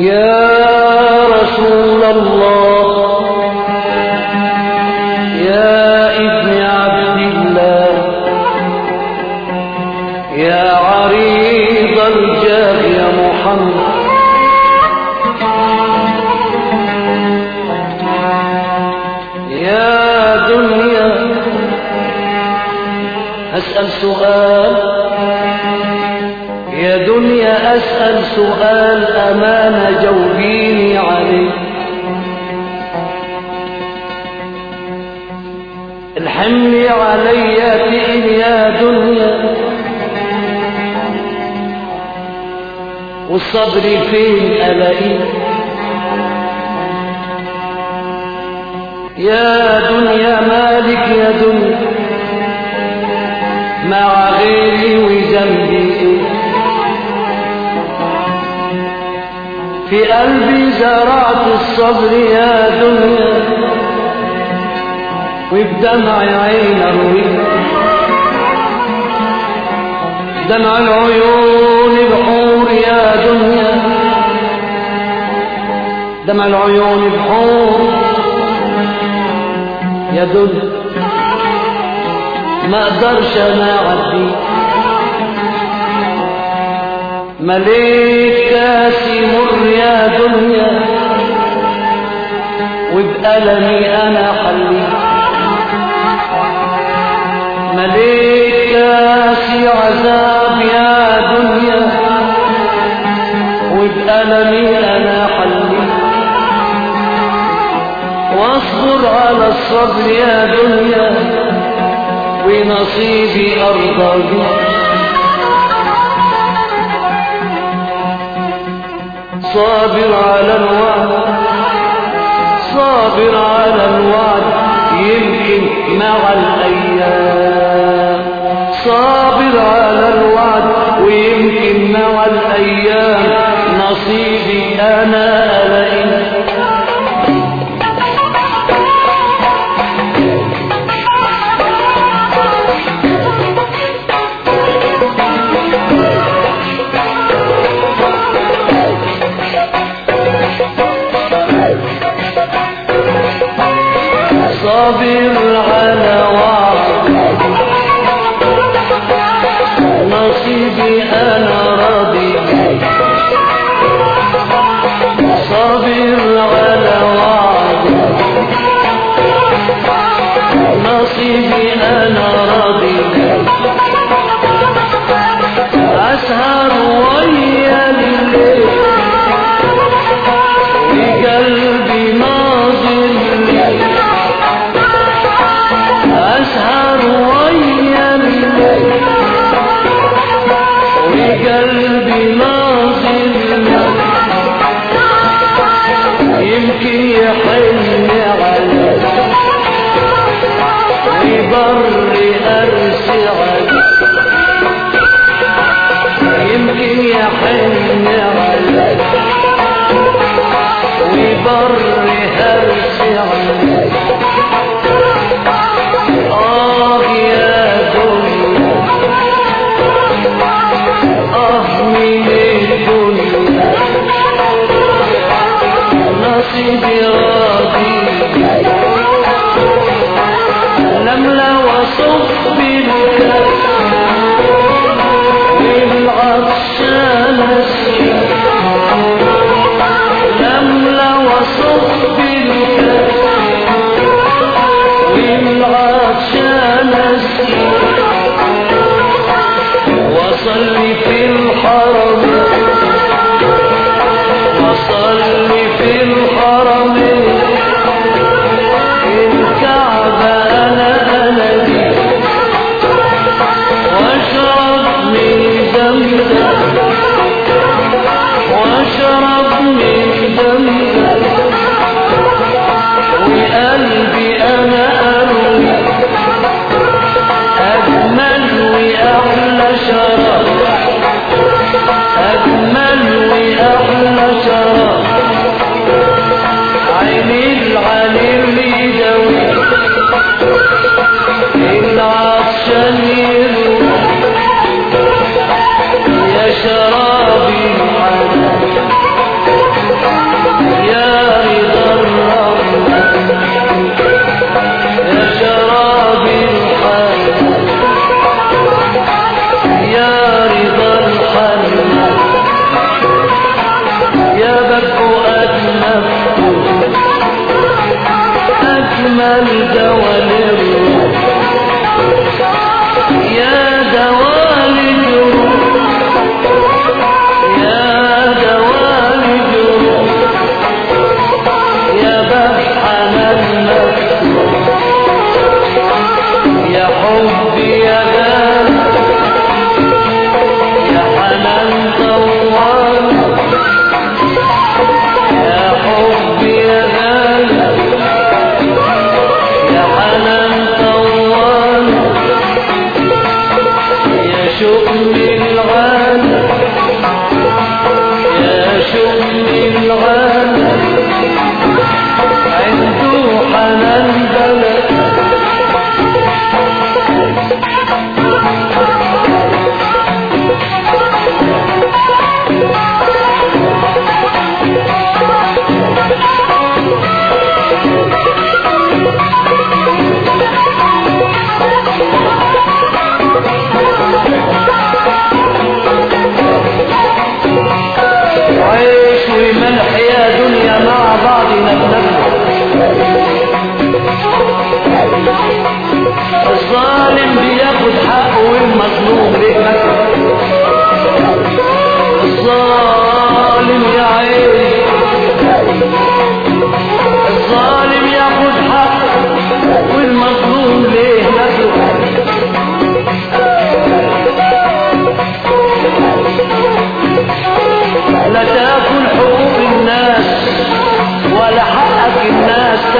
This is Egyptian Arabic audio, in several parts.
يا رسول الله يا ابن عبد الله يا عريض الجاه يا محمد يا دنيا أسأل سؤال يا دنيا أسأل سؤال أمانة جاوبيني عليه الحمل علي تئن يا دنيا والصبر فين ألاقيه يا دنيا مالك يا دنيا مع غيري وذنبي إيه في قلبي زرعت الصبر يا دنيا وبدمع عين اروي دمع العيون بحور يا دنيا دمع العيون بحور يا دنيا ما اقدرش انا اعدي مليت كاسي مر يا دنيا وبألمي انا حليت مليت كاسي عذاب يا دنيا وبألمي انا حليت واصبر على الصبر يا دنيا ونصيبي ارضى بك صابر على الوعد صابر على الوعد يمكن مع الايام صابر على الوعد ويمكن مع الايام نصيبي انا الاقي صابر على وعد نصيبي انا راضي صابر على وعد نصيبي انا راضي اسهر ويا الليل وقلبي ناظر لي أسهر ويا الليل وقلبي ناظر يمكن يحن علي ويبر أرسي علي يمكن يحن علي ويبر أرسي علي آه يا دنيا آه من الدنيا نصيبي راضي لملا وصف بالكاس والعطشان اسكي لملا وصف بالكاس والعطشان اسكي وصلي في الحرم وصلي في الحرم الكعبة أنا أنا دي واشرب من زمزم واشرب من زمزم وقلبي أنا أروي أجمل وأحلى شراب أجمل وأحلى شراب عيني العليم يدوي العطشان يروي يا شرابي الحنان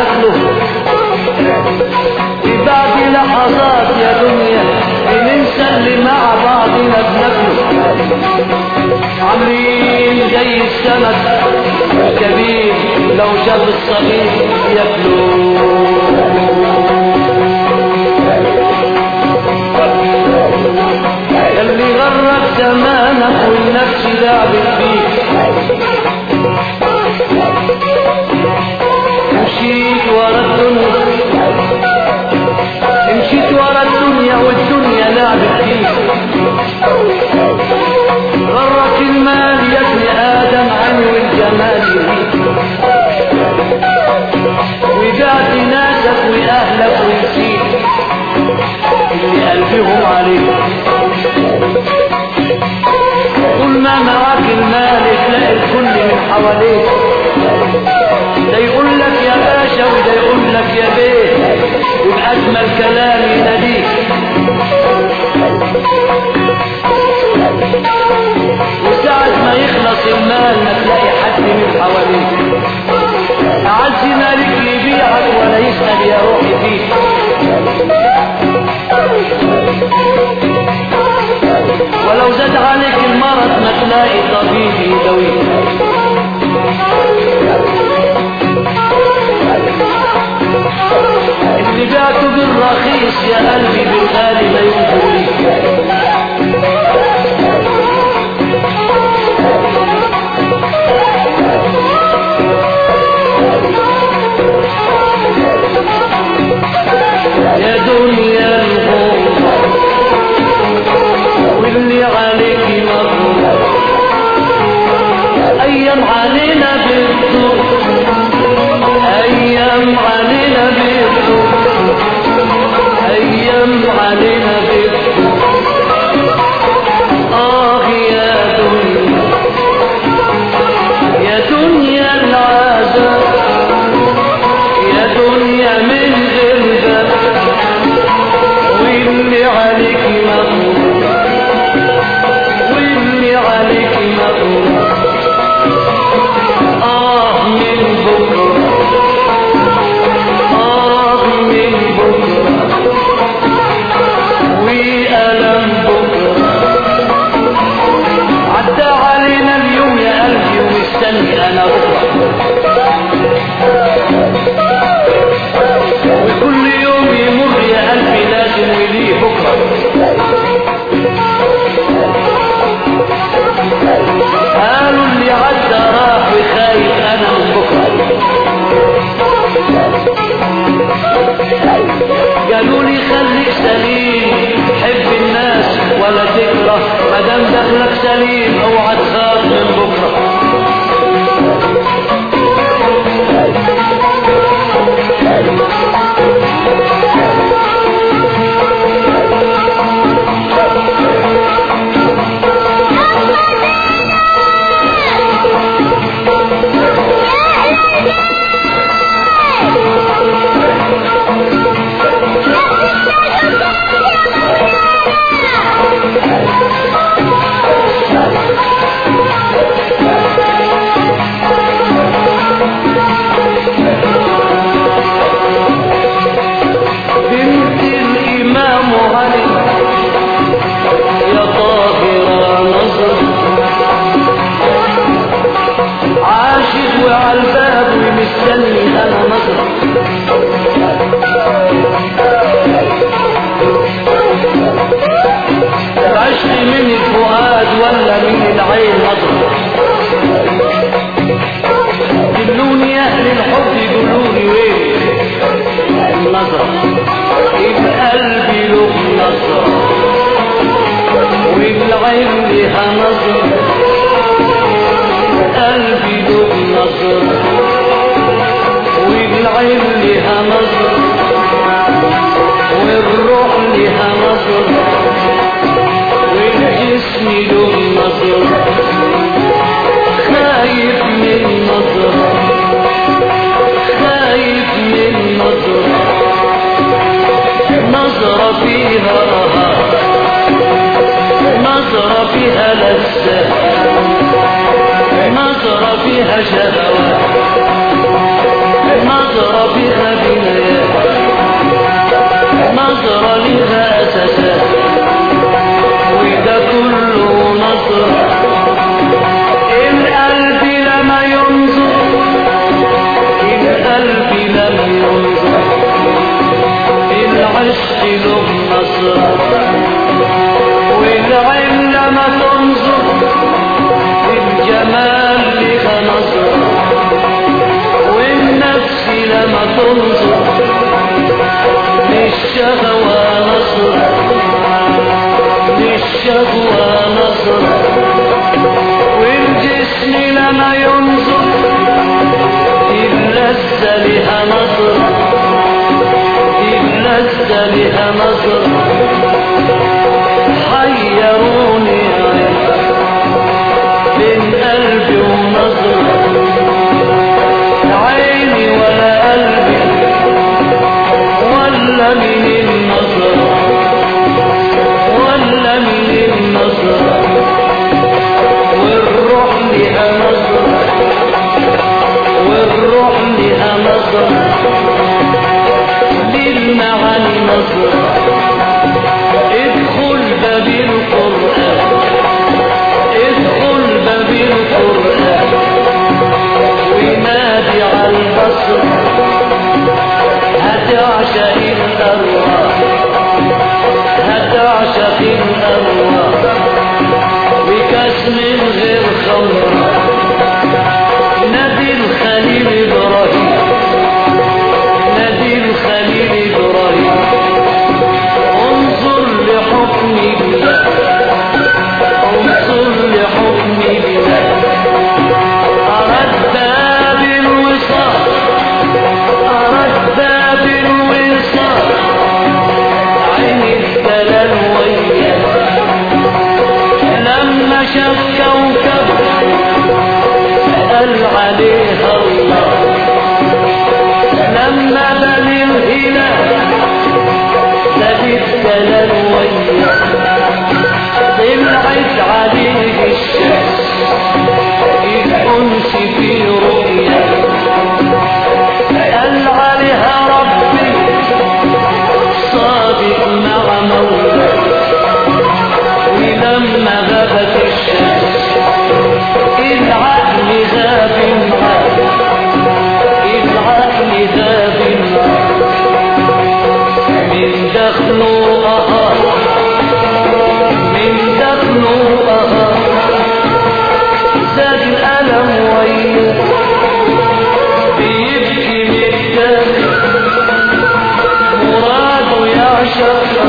شكله في بعد لحظات يا دنيا بننسى اللي مع بعضنا بناكله عاملين زي السمك الكبير لو شاف الصغير ياكله اللي غرك زمانك والنفس لعبت فيك مشيت ورا الدنيا مشيت ورا الدنيا والدنيا لعبت فيك غرك المال يا ابن ادم عن والجمال يهيك وبعت ناسك واهلك ونسيت اللي قلبهم عليك طول ما معاك المال تلاقي الكل من حواليك ده يقول لك يا باشا وده يقول لك يا بيه وبأجمل كلام يناديك وساعة ما يخلص المال ما تلاقي حد من حواليك أعز مالك يبيعك ولا يسأل يا روحي فيك ولو زاد عليك المرض ما تلاقي طبيب يداويك اللي بعته بالرخيص يا قلبي بالغالي لا ينفع ليك يا دنيا الغربة واللي عليك مغرور أيام علينا بالدور أيام علينا بالدور أيام علينا بالدور آه يا دنيا يا دنيا العذاب يا دنيا من غير واللي عليك مغرور واللي عليك مغرور آه من بكرة آه من بكرة وألم بكرة عدى علينا اليوم يا قلبي ومستني أنا بكرة وكل يوم يمر يا قلبي لازم وليه بكرة قالوا اللي عدى راح وخايف انا من بكرة قالوا لي خليك سليم حب الناس ولا تكره مادام دخلك سليم اوعى تخاف من بكره بنت الإمام علي يا طاهرة نظر عاشق وعلى الباب ومستني أنا نظر العشق من الفؤاد ولا من العين نظر دلوني أهل الحب دلوني وين النظرة القلب له نظرة والعين لها نظرة القلب له نظرة والعين لها نظرة والروح لها نظرة والجسم له نظرة خايف من نظرة خايف من نظرة نظرة فيها رهاب نظرة فيها لذة نظرة فيها شهوات نظرة فيها الشهوة نظرة والجسم لما ينظر اللذة لها نظرة اللذة لها نظرة حيروني بين قلبي ونظرة عيني ولا قلبي ولا من النظرة ولا من النظرة والروح لها نظرة والروح لها نظرة للمعاني نظرة ادخل باب القرآن ادخل باب القرآن وينادي على البصر هتعشق الأرواح هتعشق الأرواح وكاس من غير خمر نادي الخليل إبراهيم نادي الخليل إبراهيم انظر لحكم الله انظر لحكم الله أردت بالوصال أردت بالوصال عين الدلال وياه لما شاف كوكب قال عليها الله لما بني الهلال نبي الدلال وياه طلعت عليه الشمس الأنس في رؤيا قال عليها ربي صادق مع مولاه ولما غابت الشمس العقل ذاب معاه العقل ذاب معاه من دخله أهار من دخله أهار زاد الألم وياه بيبكي من الداخل مراده يعشق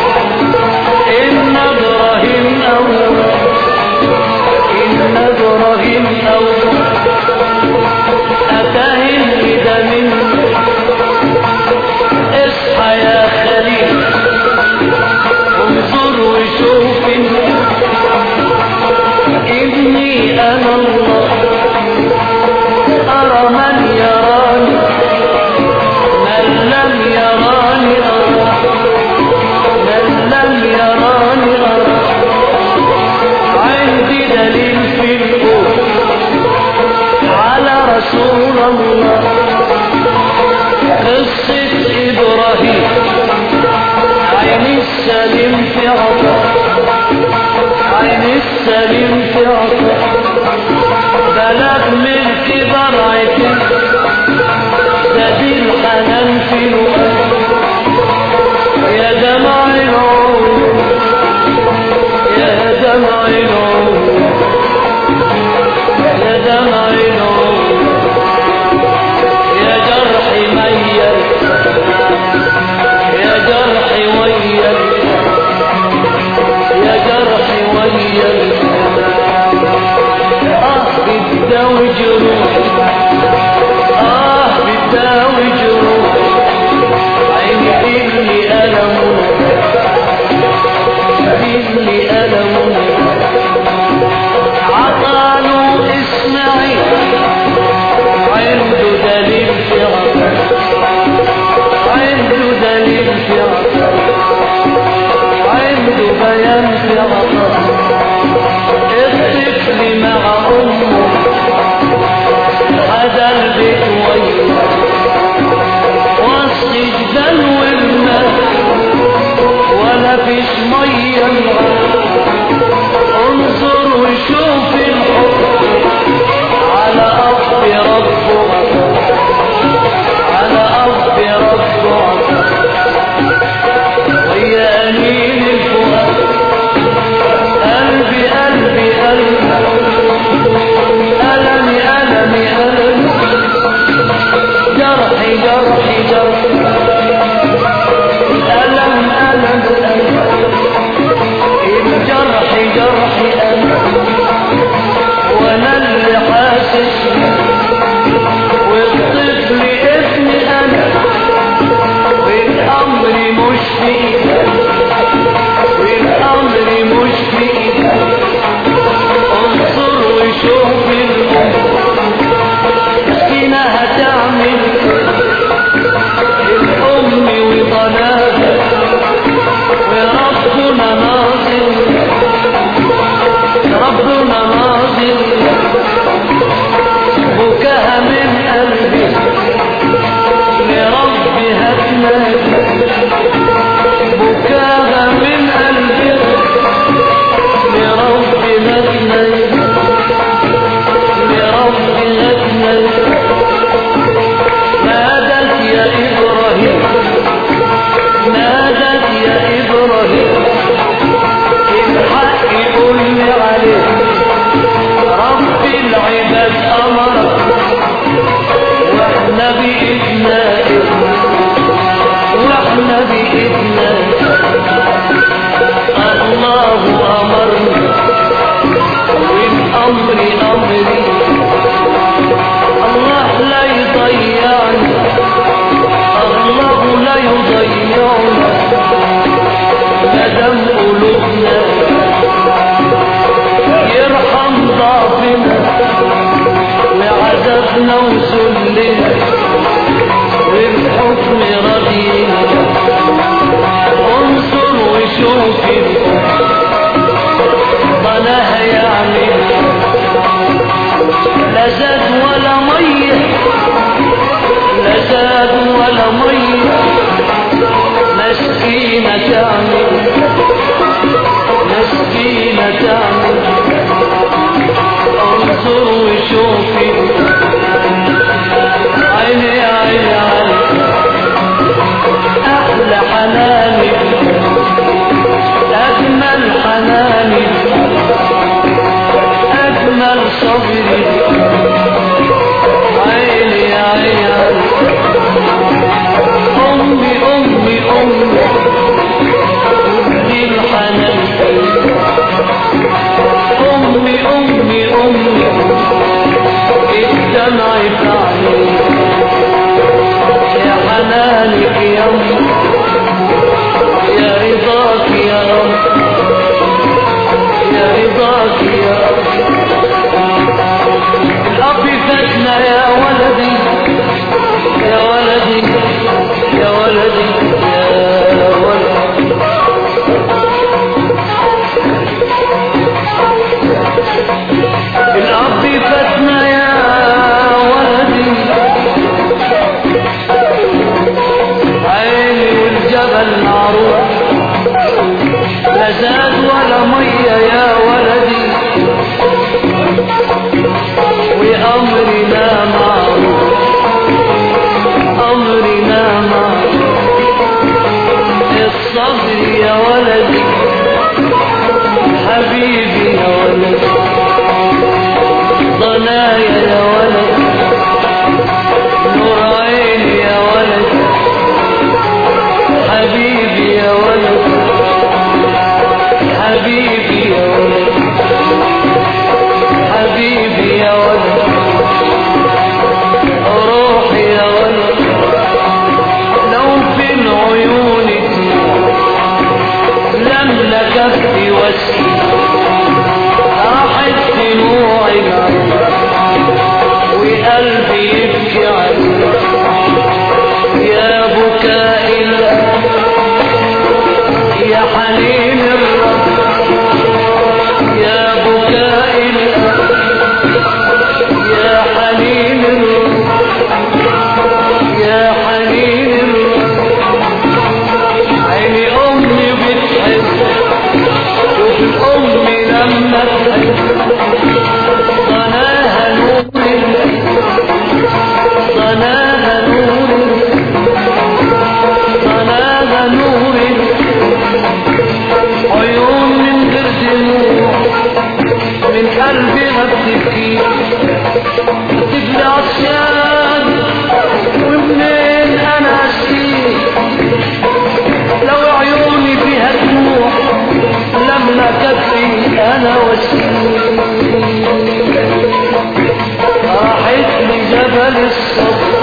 إن إبراهيم أول إن إبراهيم أول أتاه الهدى منه اصحى يا خليل انظر وشوف إني أنا الله أرى من يراني من لم يراني أرى من لم يراني أرى عندي دليل في الكون على رسول الله قصة إبراهيم عين السليم في عطاء عين السليم في عطاء بلغ من كبر عيتي زاد الحنان في لقاء يا دمع العيون يا دمع العيون يا دمع العيون يا جرح ميت يا جرح ويل يا جرح ويل آه بتداوي جروح آه بتداوي جروح ربنا ناظر بكاها من قلبي لربي هتنادي بكاها من قلبي لربي هتنادي لربي هتنادي نادت يا إبراهيم نادت يا إبراهيم الحق قل لي عليه رب العباد أمرك واحنا بإذنا واحنا بإذنا الله أمرني والأمر أمري الله لا يضيعني الله لا يضيعنا مدام قلوبنا يرحم ضعفنا وعذابنا وذلنا والحكم رضينا انصر وشوف ضناها يعمل لا زاد ولا ميه لا زاد ولا ميه مسكينة تعمل مسكينة تعمل انظر وشوفي عيني عيني عيني احلى حناني اجمل حناني اجمل صبري عيني عيني عيني امي امي امي دي الحنان امي امي امي الدمع في عيني يا حنانك يا امي يا رضاك يا رب يا رضاك يا رب الاب فاتنا يا ولدي يا ولدي يا ولدي يا ولدي الأرض فاتنا يا ولدي عيني والجبل معروف لا زاد ولا مية يا ولدي وأمرنا معروف أمرنا معروف الصبر يا ولدي حبيبي يا ولدي ضنايا يا ولد نور عيني يا ولد حبيبي يا ولد حبيبي يا ولد حبيبي يا ولد روحي يا ولد لو في العيون لم لكفي وسيل راحت دموع العين وقلبي يبكي عليك يا بكاء الأب يا حنين الرب يا بكاء الأب يا حنين الرب يا حنين الرب عيني أمي بتحب شوف الأم لما تحب ضناها نور ضناها نور ضناها نور عيون من غير دموع من قلبها بتبكي بتبكي عطشان ومنين انا اشكي لو عيوني فيها دموع لما كفي انا واشكي راحت لي جبل الصبر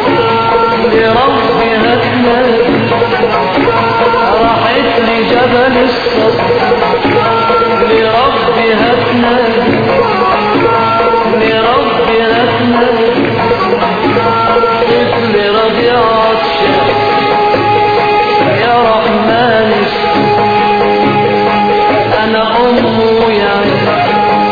لربي هتنادي راحت لي جبل الصبر لربي هتنادي لربي هتنادي طفل رضيع عطشان يا رحمن اشفي انا امه يا عين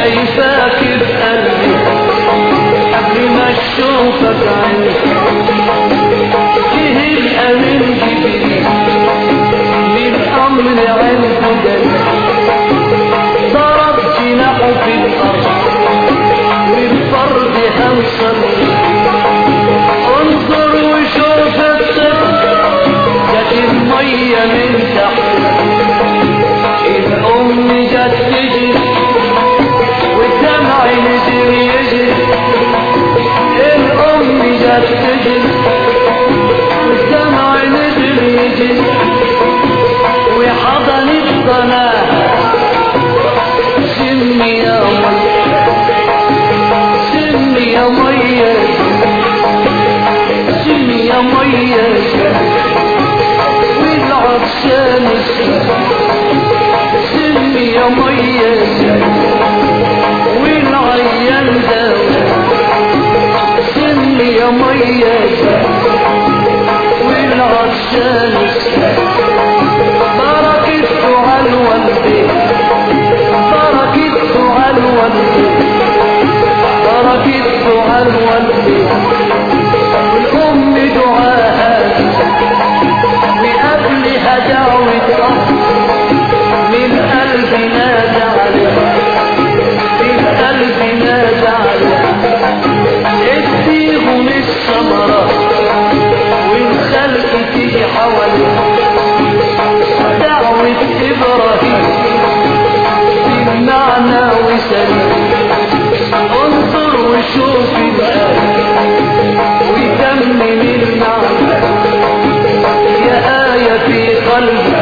شايفاك بقلبي قبل ما اشوفك عيني فيه الامين جبريل للامر عنده دليل ضرب جناحه في الارض والفرد هنصل انظر وشوف الطفل جت الميه من تحت الام جت تجري والدمع نزل يجري الام جت تجري والدمع نزل يجري وحضنت ضناها سمي يا مية سمي يا مية سمي يا مية والعطشان سمي يا مية والعيان داوي سمي يا مية والعطشان بركت على الوالدين بركت على الوالدين بركت على الوالدين والأم دعاء لأجلها دعوة أب من قلب نادى عليها من قلب نادى عليها اديهم الثمرات والخلق تيجي حواليها دعوة إبراهيم بالمعنى وسليم انظر وشوف الآية وتمم المعنى يا آية في قلبي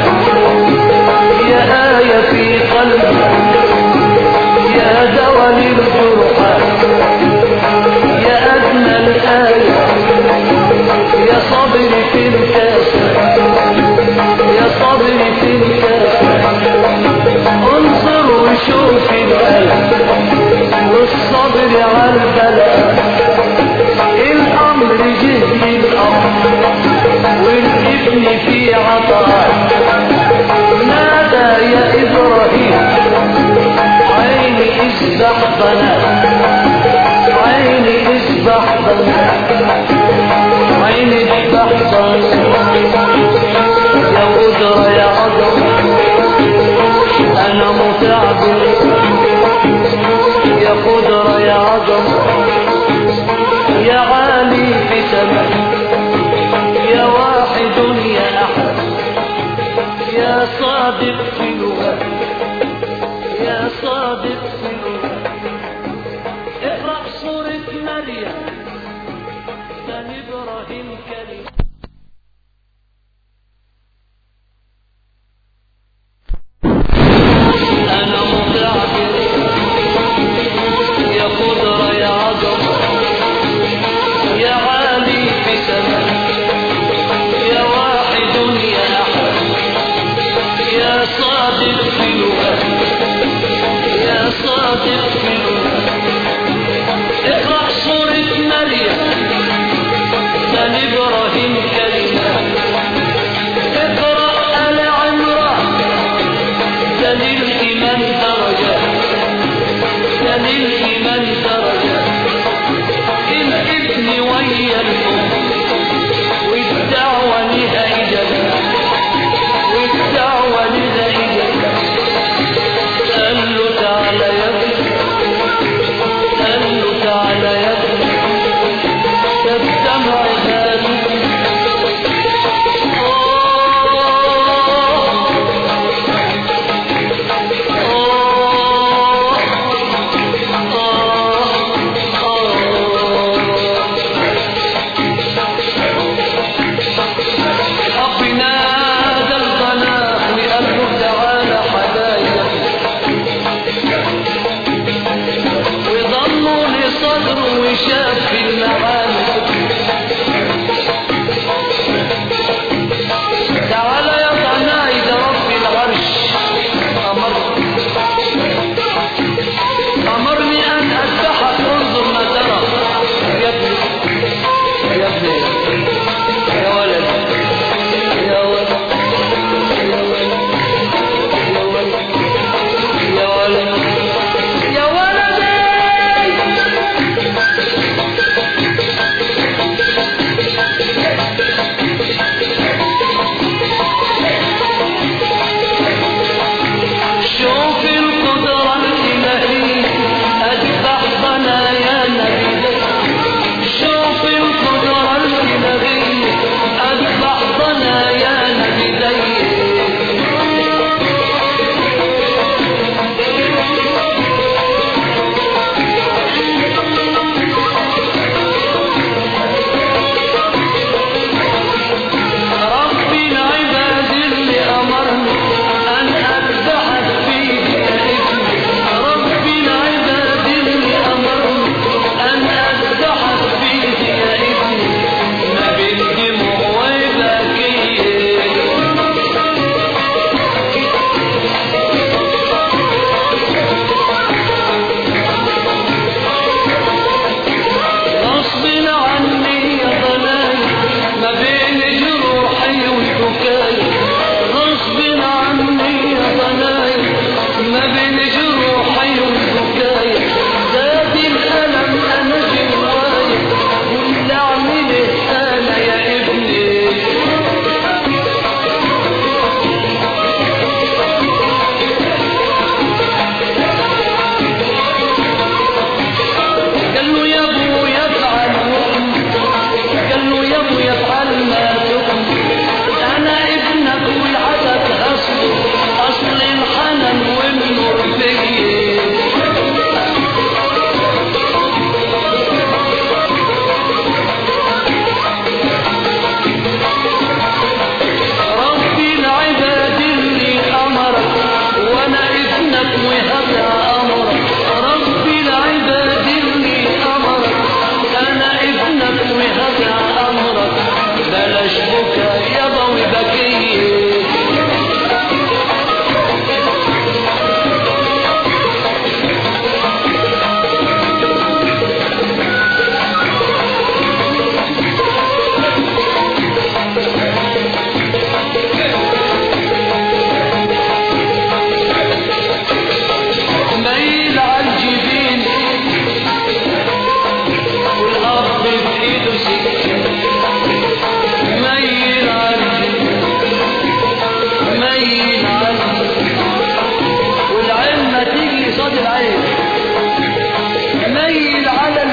يا آية في قلبي يا دواء للجرحات يا أجمل آية يا صبر في الكاسة يا صبر في الكاسة انظر وشوف الآية والصبر على البلاء الأمر جه الأمر والابن في عطاء نادى يا إبراهيم عيني اسبح بنات عيني اسبح بنات عيني اسبح بنات يا قدرة يا عظمة أنا متعب يا قدرة يا عظمة يا عالي في سماء يا واحد يا أحد يا صادق في الوهاب يا صادق في الوهاب اقرأ سورة مريم كان إبراهيم كريم أنا متعب يا قدرة يا عظمة يا عالي في سماء يا واحد يا أحد يا صادق في الوهاب يا صادق في الوهاب اقرأ سورة مريم كان إبراهيم كلمات اقرأ آل عمران كان الإيمان درجة كان الإيمان درجة الابن ويا الأم والدعوة لها إجابة والدعوة لها إجابة قال له تعالى يا ابني قال له تعالى يا ابني فالدمع هادي أبي نادى البنات وقال له تعالى حبايب وضموا لصدره وشاف في المعاني تعالى يا ضناي ده رب العرش أمر أمرني أن أذبحك انظر ما ترى يا ابني يا ابني يا ولد يا ولد يا ولد يا ولد يا ولد يا ولد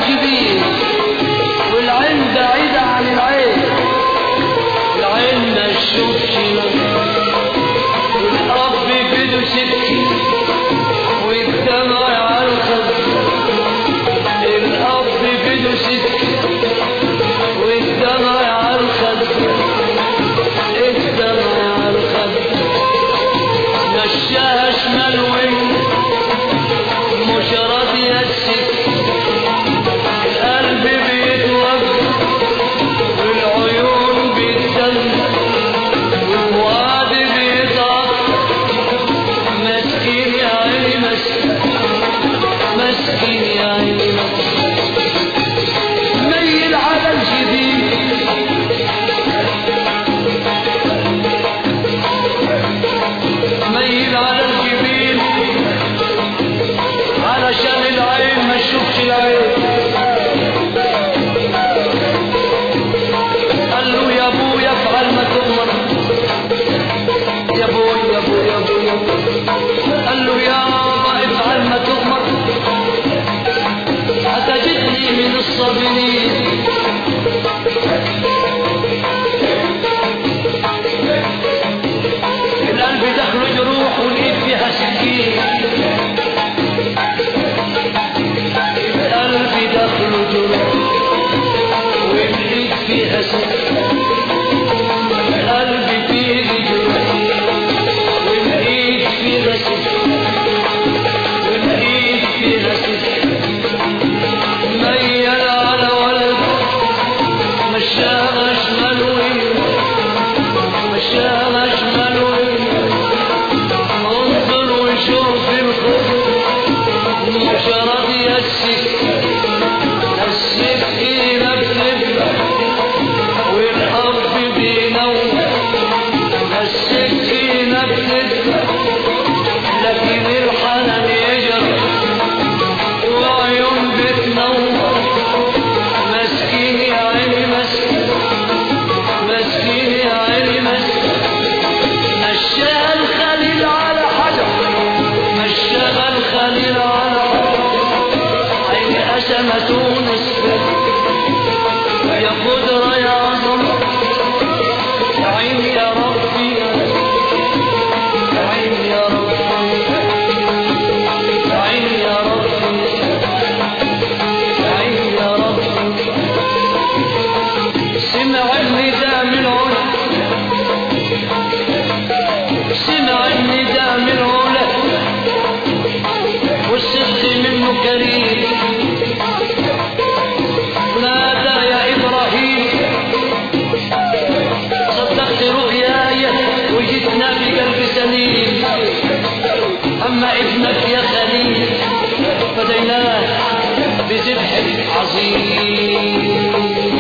الجبين والعين بعيدة عن العين العين ما تشوفش والأب بيده سكين والدمع على الخد الأب بيده سكين والدمع على الخد الدمع على الخد مشاها شمال وين مش راضي يسك القلب بيتوجع والعيون بتدمع والواد بيضعف مسكين يا عيني مسكين مسكين يا عيني مسكين ميل على الجبين ميل على الجبين علشان العين ما تشوفش العين قال له يا ابويا افعل ما تؤمر يا ابوي يا ابوي يا ابوي يا ابوي قال له يا بابا افعل ما تؤمر هتجدني من الصابرين القلب دخله جروح والايد فيها سكين القلب دخله جروح والايد فيها سكين القلب فيه جروح والايد فيها سكين والايد فيها سكين ميل على ولد مشاها شمال ويمين مشاها شمال ويمين انظر وشوف الخضر مش راضي السكين السكينة بتبقى والأب بينور السكينة بتبقى لكن الحنان يجري وعيون بتنور مسكين يا عيني مسكين مسكين يا عيني مسكين مشاها الخليل على حجر مشاها الخليل على حجر عين أسمة تونس يا قدرة يا عظمة يا عين يا ربي يا عين يا ربي يا عين يا ربي يا عين يا ربي سمع النداء من علا سمع النداء من علا والصدق منه كريم نادى يا إبراهيم صدقت رؤياي وجدنا بقلب سليم أما ابنك يا خليل فديناه بذبح عظيم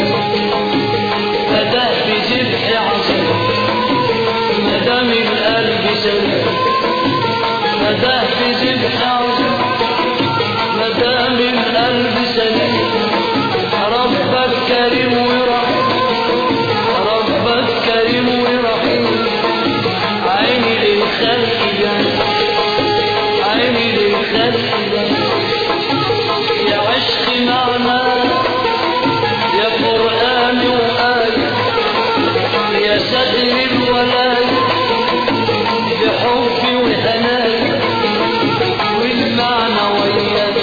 فداه بذبح عظيم ما دام القلب سليم فداه بذبح عظيم ما دام القلب سليم ربك كريم ورحيم ربك كريم ورحيم عيني للخلق جاي عيني للخلق جاي يا عشق معنا يا قرآن وآية يا سدر الولاية بحب وهنايا والمعنى وياك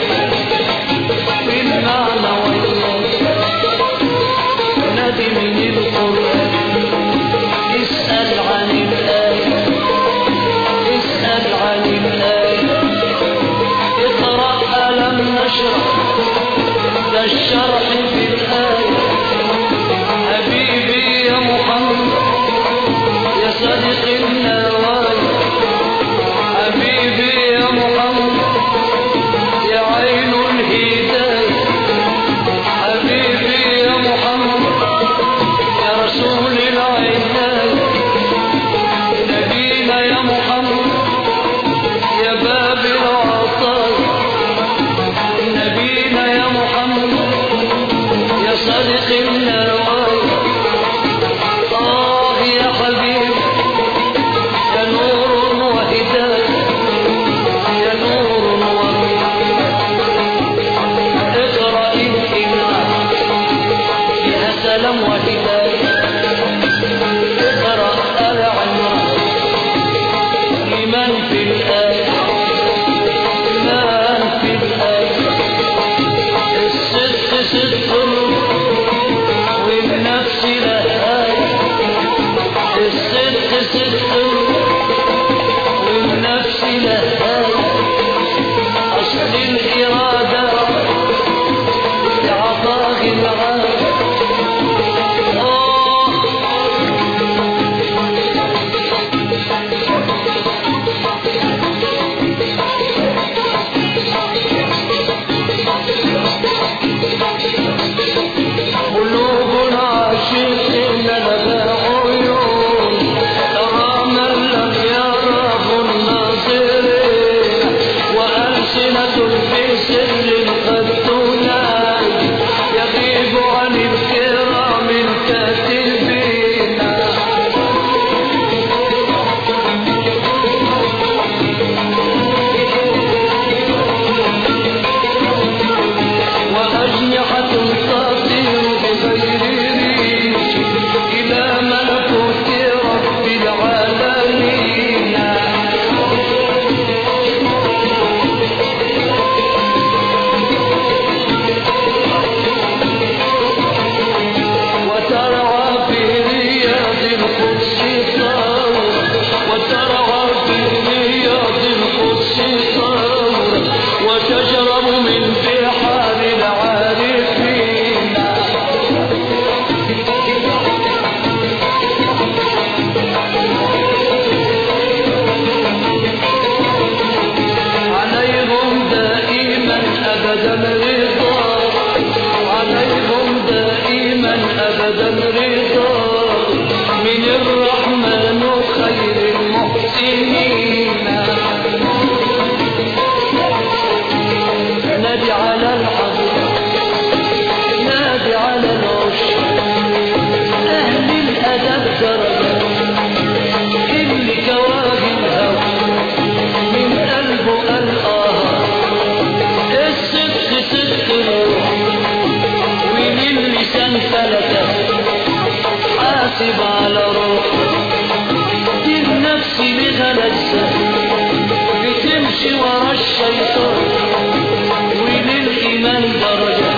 والمعنى وياك نادي من القرآن اسأل عن الآية اسأل عن الآية اقرأ ألم نشرح ده الشرح في الآية حبيبي يا محمد يا صديق النوايا حبيبي يا محمد يا عين الهداية حبيبي يا محمد يا رسول العناية نبينا يا محمد يا باب العطايا نبينا يا محمد يا صادق النوايا آه يا حبيب يا نور وهداية يا نور وهداية اقرأ معصوم في حال العارفين عليهم دائما أبدا رضا عليهم دائما أبدا رضا من الرحمن خير المحسنين نادي على الحضر نادي على العشر أهل الأدب درجة اللي كواه الهوى من قلبه قال آه الصدق صدق الروح وللسان فلتة حاسب على روحه دي النفس لها لذة بتمشي ورا الشيطان وللإيمان درجة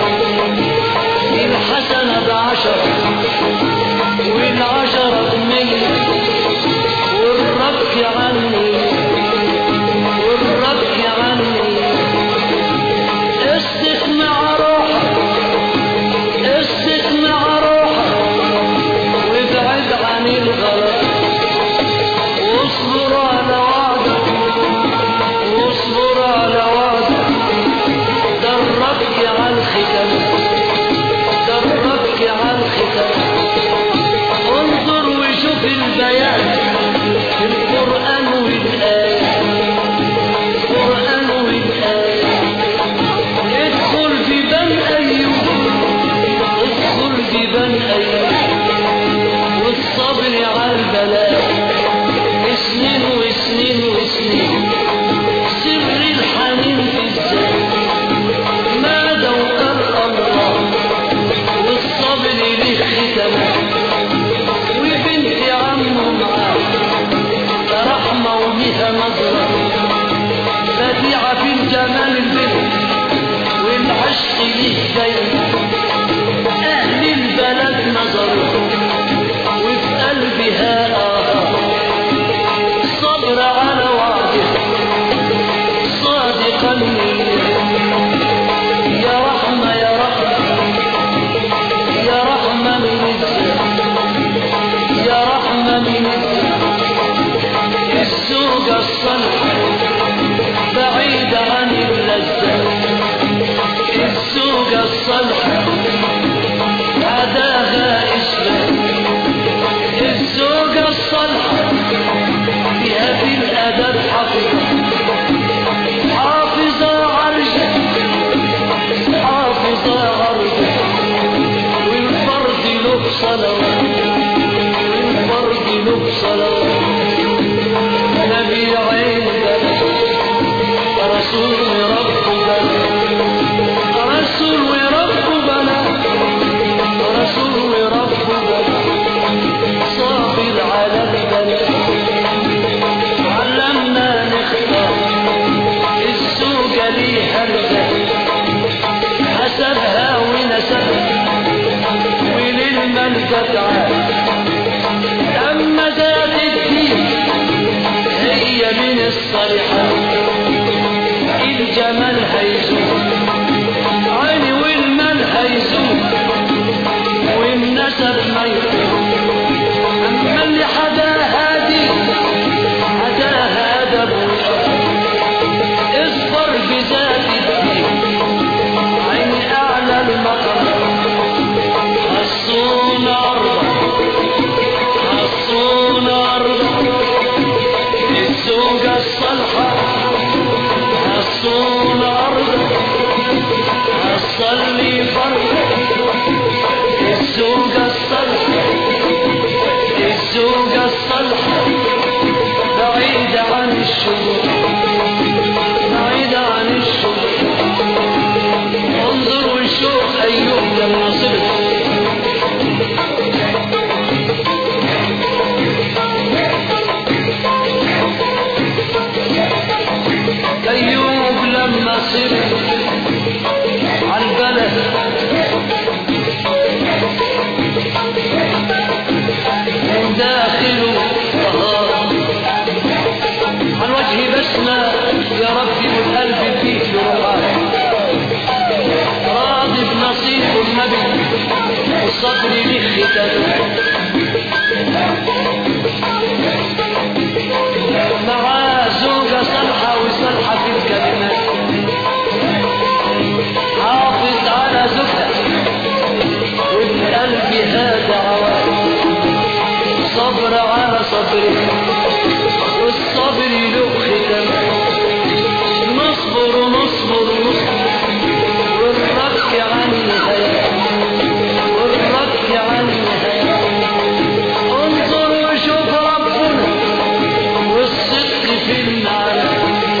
الحسنة بعشرة والعشرة بمية والرك عني والرك عني استسمع روحك استسمع روحك وابعد عن الغلط واصبر على وعدك واصبر على وعدك دربك على الختم دربك على الختم انظر وشوف البيان في القرآن والآية القرآن والآية ادخل في بن أيوب ادخل في بن أيوب والصبر على البلاء سنين وسنين وسنين سر الحنين في الزاد ما دوكر الله والصبر له ختم وبنت عمه معاه رحمة ولها نظرة بديعة في الجمال البنت والعشق ليه دايما أهل البلد نظروا وفي قلبها آه صبر على وعده صادقا يا رحمة يا رحمة يا رحمة من الزمان يا رحمة من الزمان الزوجة الصالحة بعيدة عن اللذة الزوجة الصالحة عداها إسلام الزوجة الصالحة فيها في الأدب حافظة حافظة عرجة حافظة عرجة والفرد له صلوات والفرد له صلوات نبي عين بلد رسول رب بلد رسول رب بلد رسول رب بلد صابر على البلد علمنا نختار الزوجة ليها الزهر حسبها ونسبها وللملكة تعال أما ذات الدين هي من الصالحات الجمال هيزول عيني والمال هيزول والنسب ما يطول أما اللي حداها دي حداها أدب اصبر بذات الدين عيني أعلى المقام حصون أرضا حصون أرضا الزوجة الصالحة حصون أرضا حصلي فرضا الزوجة الصالحة الزوجة الصالحة بعيدة عن الشغل بعيدة عن الشغل انظر وشوف أيوب لما صرت أيوب لما صرت على البلد من داخله طهارة على الوجه بس والصبر له ختام معاه زوجة صالحة وصالحة في الكلمات حافظ على زوجتك والقلب هذا عوام صبر على صبرك والصبر له ختام نصبر ونصبر ونصبر والرك عن الهيام والرك عن الهيام انظر وشوف ربنا والصدق في المعنى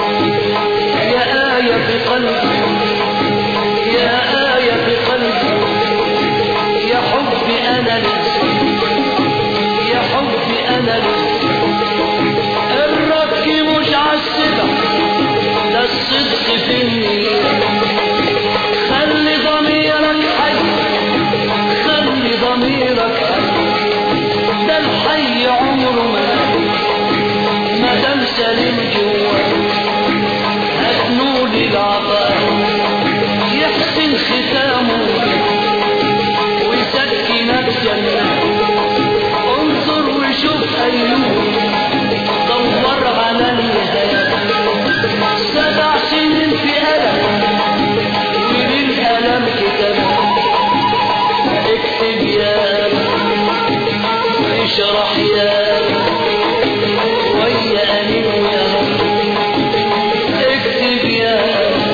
يا آية في قلبي يا آية في قلبي يا حبي أنا لك يا حبي أنا لك الرك مش عالسبع ده الصدق في النية خلي ضميرك حي خلي ضميرك حي ده الحي عمره ما ما دام سليم جواه هتنول العطاء يحسن ختامه ويسكنك جنة انظر وشوف أيوب دور على النهاية سبع سنين في ألم وللألم كتاب اكتب يا اشرح يا ويا أمين يا اكتب يا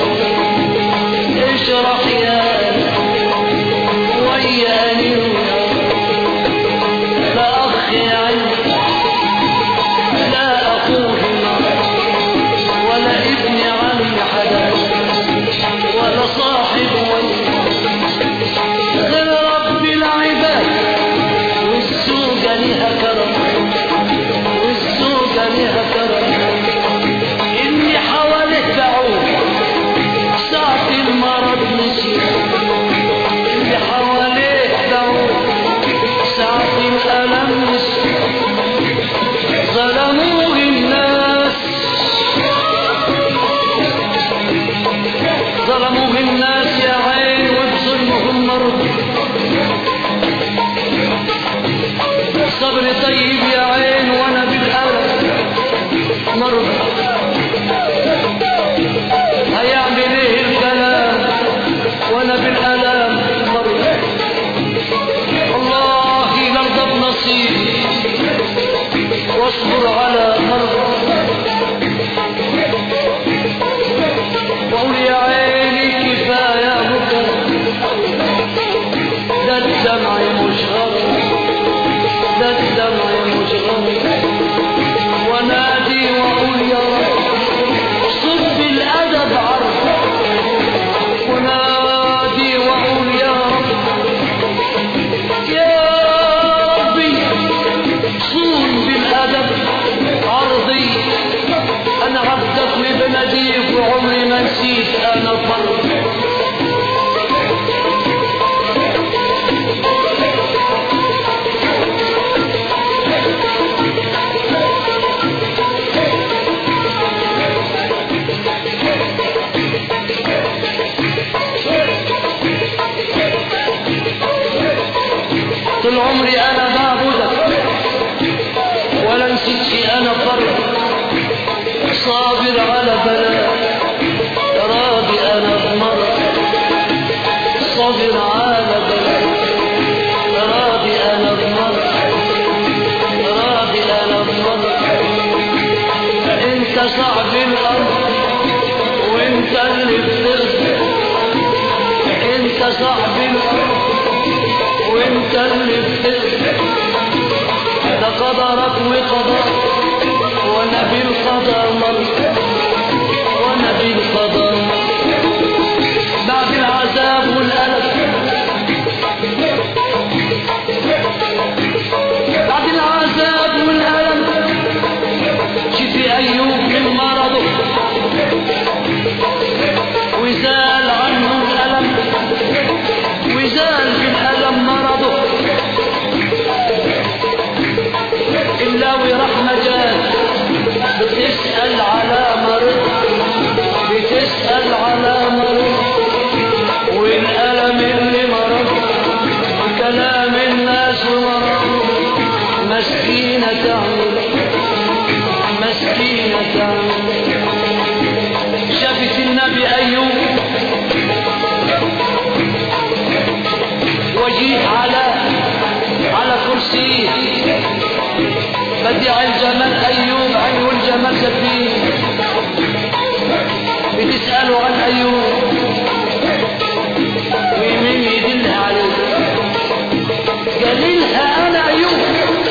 اشرح يا ويا أمين لا أخ عندي لا أخوه ولا ابن عم حدا ولا صاحب ولا غير رب العباد والزوجة لها كرم والزوجة لها كرم إني حواليك بعود ساعة المرض نسيت اللي حواليك بعود ساعة الألم نسيت ظلموه الناس ظلموه الناس يا عين وبظلمهم مرض صبر طيب يا عين وانا بالألم مرض هيعمل ايه الكلام وانا بالألم مرض الله يرضى بنصيبي واصبر على مرض وقول يا عيني كفاية بكى ده الدمع مش غلط ده الدمع مش غلط ونادي واقول يا رب صب الادب عرض ونادي واقول يا رب يا ربي صون بالادب عرضي انا عبدك وبناديك وعمري ما نسيت انا فرد طول عمري انا بعبدك ولا نسيت في انا فرد صابر على بلاء راضي انا بمرض صابر على بلاء راضي انا بمرض راضي انا بمرض انت صعب الامر وانت اللي بترضى انت صعب الامر وانت اللي بترضى ده قدرك وقضاء وانا بالقضاء مرض وانا بالقضاء بعد العذاب والألم بعد العذاب والألم شفي أيوب من مرضه وزال عنه الألم وزال بالألم مرضه إلا ورحمة جال بتسأل على مرض بتسأل على مرض والألم اللي مرض وكلام على على كرسيه بديع الجمال أيوب عين الجمال زبيه بتسألوا عن أيوب ومين يدلها عليه جليلها أنا أيوب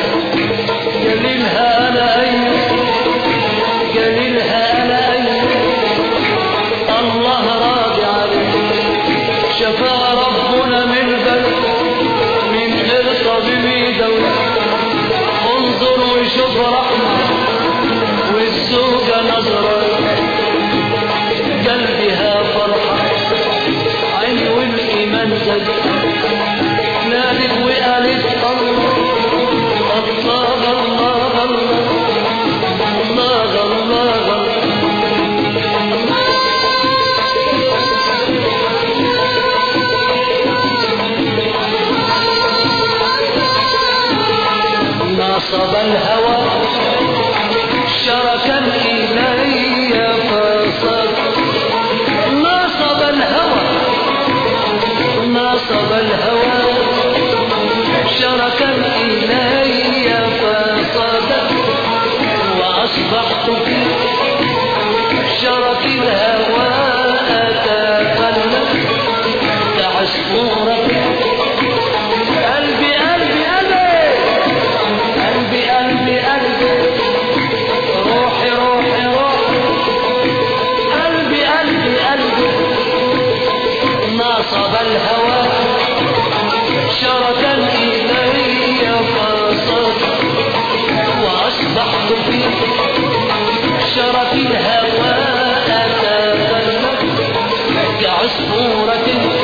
جليلها أنا أيوب جليلها أنا أيوب الله راضي عليه شفاء ربنا من بلد من غير طبيب دولة انظر وشوف رحمة والزوجة نظرة قلبها فرحة عين والإيمان زاد نادت وقالت الله الله الله الله الله الله نصب الهوى شركا إلي فصل نصب الهوى نصب الهوى شركا إلي فصل وأصبحت في شرك الهوى أتقلب كعصفورة قلبي قلبي قلبي قلبي قلبي قلبي روحي روحي روحي قلبي قلبي قلبي نصب الهوى شركا إلي فصد وأصبحت في شرك الهوى أتفلت كعصفورة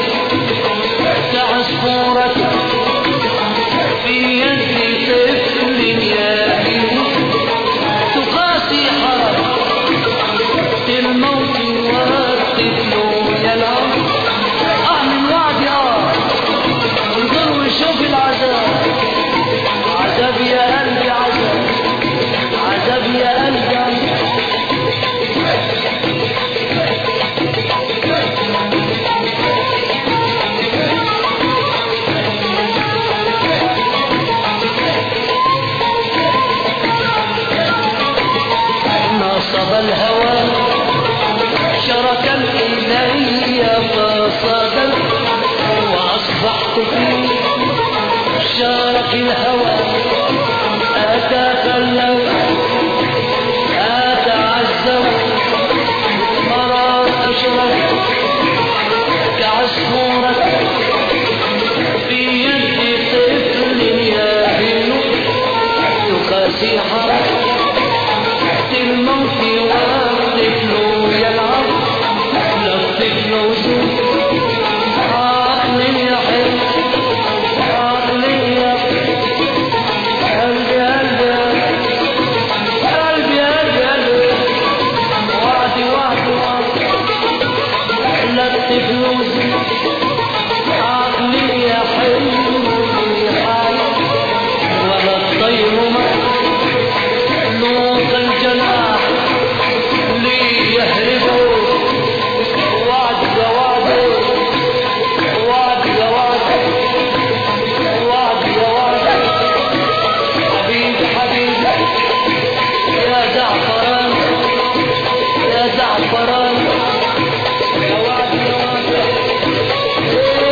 كعصفورة في يد طفل يائم تقاسي حركة الموت والطفل يلعب اه من وعد اه انظر وشوف العذاب عذاب يا قلبي عذاب عذاب يا قلبي عذاب نصب الهوى شركا إلي فصدا وأصبحت في شارك الهوى أتكلم أتعزم مرار أشرب كعصفورة في يد طفل يهين تقاسي حركة الموت والطفل يلعب لا الطفل وزن عقل يحب عقل يحب قلبي قلبي قلبي قلبي قلبي وعدي وعدي وعدي لا الطفل وزن عقل يحب يحب ولا الطير مات نوط الجناح ليهربوا وعد يا وعد وعد يا وعد وعد يا وعد حبيبي حبيبي يا زعفران يا زعفران يا وعد يا وعد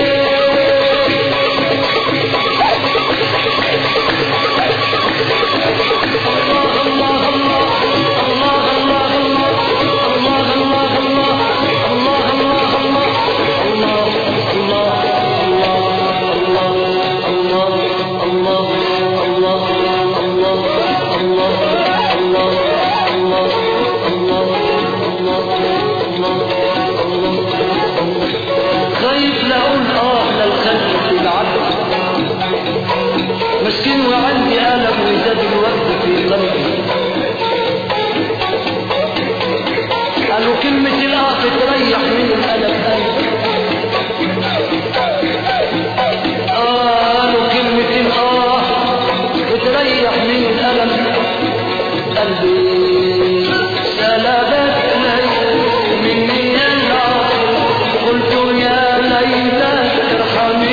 خايف لا اقول اه للخلق في العبد مسكين وعندي ألم وزاد الوقت في قلبي قالوا كلمة الآه تريح من الألم قلبي قالوا كلمة الآه بتريح من الألم قلبي سلبت لي مني العاطف قلت يا ليلى ارحمي